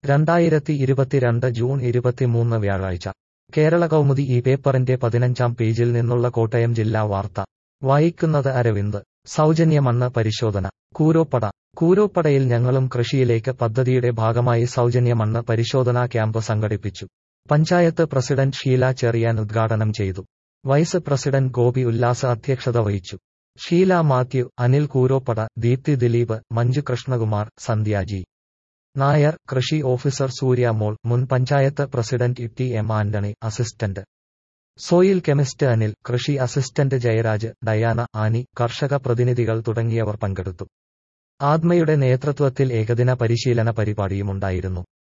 രണ്ടായിരത്തി ഇരുപത്തിരണ്ട് ജൂൺ ഇരുപത്തിമൂന്ന് വ്യാഴാഴ്ച കേരള കൗമുദി ഈ പേപ്പറിന്റെ പതിനഞ്ചാം പേജിൽ നിന്നുള്ള കോട്ടയം ജില്ലാ വാർത്ത വായിക്കുന്നത് അരവിന്ദ് സൗജന്യ മണ്ണ് പരിശോധന കൂരോപ്പട കൂരോപ്പടയിൽ ഞങ്ങളും കൃഷിയിലേക്ക് പദ്ധതിയുടെ ഭാഗമായി സൗജന്യ മണ്ണ് പരിശോധനാ ക്യാമ്പ് സംഘടിപ്പിച്ചു പഞ്ചായത്ത് പ്രസിഡന്റ് ഷീല ചെറിയാൻ ഉദ്ഘാടനം ചെയ്തു വൈസ് പ്രസിഡന്റ് ഗോപി ഉല്ലാസ് അധ്യക്ഷത വഹിച്ചു ഷീല മാത്യു അനിൽ കൂരോപ്പട ദീപ്തി ദിലീപ് മഞ്ജു കൃഷ്ണകുമാർ സന്ധ്യ ജി നായർ കൃഷി ഓഫീസർ സൂര്യ മോൾ മുൻ panchayat president T M Antony assistant soil chemist Anil കൃഷി അസിസ്റ്റന്റ് ജയരാജ് ഡയാന ആനി കർഷക പ്രതിനിധികൾ തുടങ്ങിയവർ പങ്കെടുത്തു ആത്മയുടെ നേതൃത്വത്തിൽ ഏകദിന പരിശീലന പരിപാടിയുമുണ്ടായിരുന്നു